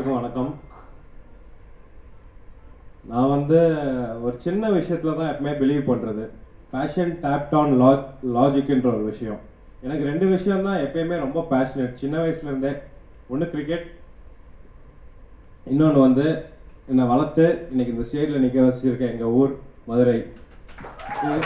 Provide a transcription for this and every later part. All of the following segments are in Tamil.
எல்லாருக்கும் வணக்கம் நான் வந்து ஒரு சின்ன விஷயத்துல தான் எப்பவுமே பிலீவ் பண்றது பேஷன் டேப்ட் ஆன் லா லாஜிக்ன்ற ஒரு விஷயம் எனக்கு ரெண்டு விஷயம் தான் எப்பயுமே ரொம்ப பேஷனட் சின்ன வயசுல இருந்தே ஒன்று கிரிக்கெட் இன்னொன்று வந்து என்னை வளர்த்து இன்னைக்கு இந்த ஸ்டேஜில் நிற்க வச்சிருக்கேன் எங்கள் ஊர் மதுரை இது-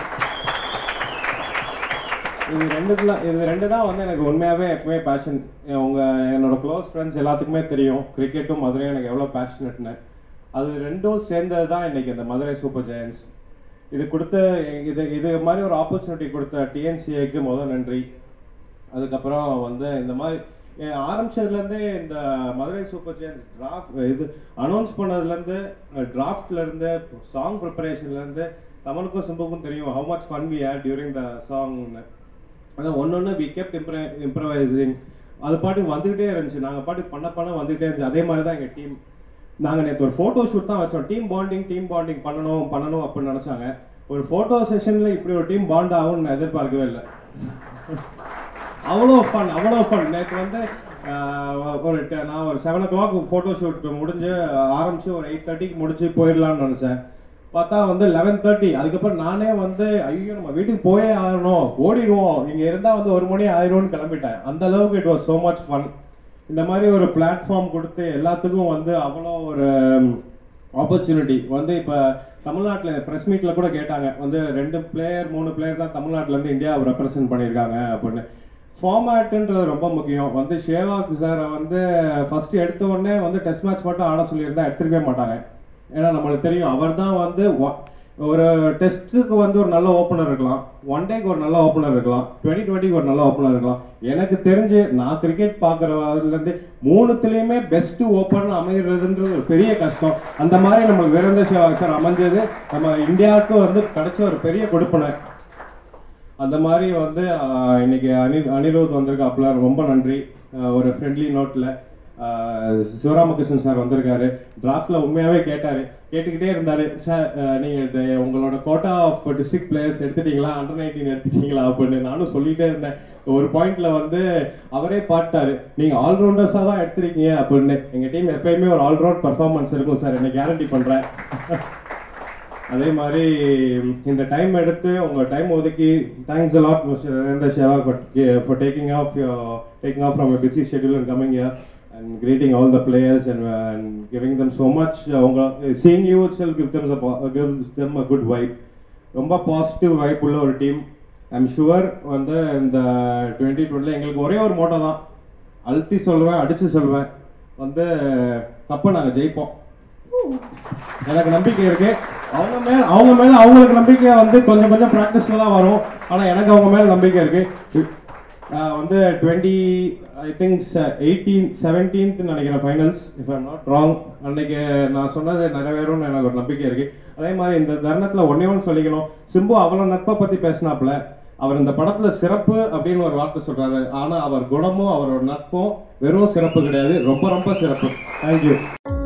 இது ரெண்டுத்துல இது ரெண்டு தான் வந்து எனக்கு உண்மையாகவே எப்பவுமே பேஷன் உங்க என்னோட க்ளோஸ் ஃப்ரெண்ட்ஸ் எல்லாத்துக்குமே தெரியும் கிரிக்கெட்டும் மதுரையும் எனக்கு எவ்வளோ பேஷனட்னு அது ரெண்டும் சேர்ந்தது தான் இன்னைக்கு இந்த மதுரை சூப்பர் ஜெயன்ஸ் இது கொடுத்த இது இது மாதிரி ஒரு ஆப்பர்ச்சுனிட்டி கொடுத்த டிஎன்சிஏக்கு முதல் நன்றி அதுக்கப்புறம் வந்து இந்த மாதிரி எ- ஆரம்பிச்சதுலேருந்தே இந்த மதுரை சூப்பர் ஜெயன்ஸ் டிராஃப்ட் இது அனௌன்ஸ் பண்ணதுலேருந்து டிராஃப்ட்லேருந்து சாங் ப்ரிப்பரேஷன்லேருந்து தமிழுக்கும் சிம்புக்கும் தெரியும் how much fun we had during the சாங்னு அதான் ஒன்று ஒன்று வி கெப்ட் இம்ப்ர இம்ப்ரவைசிங் அது பாட்டுக்கு வந்துகிட்டே இருந்துச்சு நாங்கள் பாட்டுக்கு பண்ண பண்ண வந்துகிட்டே இருந்துச்சு அதே மாதிரி தான் எங்கள் டீம் நாங்கள் நேற்று ஒரு ஃபோட்டோ ஷூட் தான் வச்சோம் டீம் பாண்டிங் டீம் பாண்டிங் பண்ணணும் பண்ணணும் அப்படின்னு நினச்சாங்க ஒரு ஃபோட்டோ செஷனில் இப்படி ஒரு டீம் பாண்ட் ஆகும்னு நான் எதிர்பார்க்கவே இல்லை அவ்வளோ ஃபன் அவ்வளோ ஃபன் நேற்று வந்து ஆஹ், ஒரு ட- நான் ஒரு seven o'clock photo shoot முடிஞ்சு ஆரம்பிச்சு ஒரு எயிட் தேர்ட்டிக்கு முடிச்சு போயிடலாம்னு நினச்சேன் பார்த்தா வந்து லெவன் தேர்ட்டி அதுக்கப்புறம் நானே வந்து ஐயோ நம்ம வீட்டுக்கு போயே ஆகணும் ஓடிடுவோம் இங்கே இருந்தால் வந்து ஒரு மணி ஆயிரும்னு கிளம்பிட்டேன் அந்த அளவுக்கு it was so much fun இந்த மாதிரி ஒரு பிளாட்ஃபார்ம் கொடுத்து எல்லாத்துக்கும் வந்து அவ்வளோ ஒரு ஆப்பர்ச்சுனிட்டி வந்து இப்போ தமிழ்நாட்டில் ப்ரெஸ் மீட்டில் கூட கேட்டாங்க வந்து ரெண்டு பிளேயர் மூணு பிளேயர் தான் தமிழ்நாட்டிலேருந்து இந்தியாவை ரெப்ரசென்ட் பண்ணியிருக்காங்க அப்படின்னு ஃபார்மேட்டுன்றது ரொம்ப முக்கியம் வந்து ஷேவாக் சாரை வந்து ஃபர்ஸ்ட் எடுத்த உடனே வந்து டெஸ்ட் மேட்ச் மட்டும் ஆட சொல்லியிருந்தா எடுத்துருக்கவே மாட்டாங்க ஏன்னா நம்மளுக்கு தெரியும் அவர் தான் வந்து wa- ஒரு டெஸ்ட்டுக்கு வந்து ஒரு நல்ல ஓப்பனர் இருக்கலாம் ஒன் டேக்கு ஒரு நல்ல ஓப்பனர் இருக்கலாம் டுவெண்ட்டி டுவெண்ட்டிக்கு ஒரு நல்ல ஓப்பனர் இருக்கலாம் எனக்கு தெரிஞ்சு நான் கிரிக்கெட் பார்க்குறதுலேருந்து மூணுத்துலேயுமே பெஸ்ட் ஓப்பனர் அமைகிறதுன்றது ஒரு பெரிய கஷ்டம் அந்த மாதிரி நம்மளுக்கு வீரேந்தர் சேவாக் சார் அமைஞ்சது நம்ம இந்தியாவுக்கு வந்து கிடைச்ச ஒரு பெரிய கொடுப்பனை அந்த மாதிரி வந்து ஆஹ், இன்னைக்கு அனி அனிருத் வந்திருக்காப்புல ரொம்ப நன்றி ஆஹ், ஒரு ஃப்ரெண்ட்லி நோட்டில் சிவராமகிருஷ்ணன் சார் வந்திருக்காரு டிராஃப்ட்ல உண்மையாவே கேட்டாரு கேட்டுக்கிட்டே இருந்தாரு சார் ஆஹ், நீங்க இந்த உங்களோட கோட்டா ஆஃப் டிஸ்ட்ரிக்ட் பிளேயர்ஸ் எடுத்துட்டீங்களா அண்டர் நைன்டீன் எடுத்துட்டீங்களா அப்படின்னு நானும் சொல்லிட்டே இருந்தேன் ஒரு பாயிண்ட்ல வந்து அவரே பாட்டாரு நீங்க ஆல்ரவுண்டர்ஸா தான் எடுத்திருக்கீங்க அப்படின்னு எங்க டீம் எப்பயுமே ஒரு ஆல்ரவுண்ட் பர்ஃபார்மன்ஸ் இருக்கும் சார் என்ன கேரண்டி பண்றேன் அதே மாதிரி இந்த டைம் எடுத்து உங்க டைம் ஒதுக்கி thanks a lot mister Narendra Seva for taking off taking off from busy schedule and coming here and greeting all the players and giving them so much அவங்க seeing you sell give them gives them a good vibe ரொம்ப பாசிட்டிவ் வைப் உள்ள ஒரு டீம் ஐம் ஷுவர் வந்து இந்த டுவெண்ட்டி டுவெண்ட்டில் எங்களுக்கு ஒரே ஒரு மோட்டோ தான் அழுத்தி சொல்லுவேன் அடித்து சொல்லுவேன் வந்து கப்பை நாங்கள் ஜெயிப்போம் எனக்கு நம்பிக்கை இருக்கு அவங்க மேல அவங்க மேல அவங்களுக்கு நம்பிக்கை வந்து கொஞ்சம் கொஞ்சம் ப்ராக்டிஸ்ல தான் வரும் ஆனா எனக்கு அவங்க மேல நம்பிக்கை இருக்கு ஆஹ் வந்து twenty I think eighteen seventeenth நினைக்கிறேன் finals if I'm not wrong அன்னைக்கு நான் சொன்னது நிறைவேறும்னு எனக்கு ஒரு நம்பிக்கை இருக்கு அதே மாதிரி இந்த தருணத்துல ஒன்னே ஒன்று சொல்லிக்கணும் சிம்பு அவ்வளோ நட்பை பத்தி பேசினாப்புல அவர் இந்த படத்துல சிறப்பு அப்படின்னு ஒரு வார்த்தை சொல்றாரு ஆனா அவர் குணமும் அவரோட நட்பும் வெறும் சிறப்பு கிடையாது ரொம்ப ரொம்ப சிறப்பு தேங்க்யூ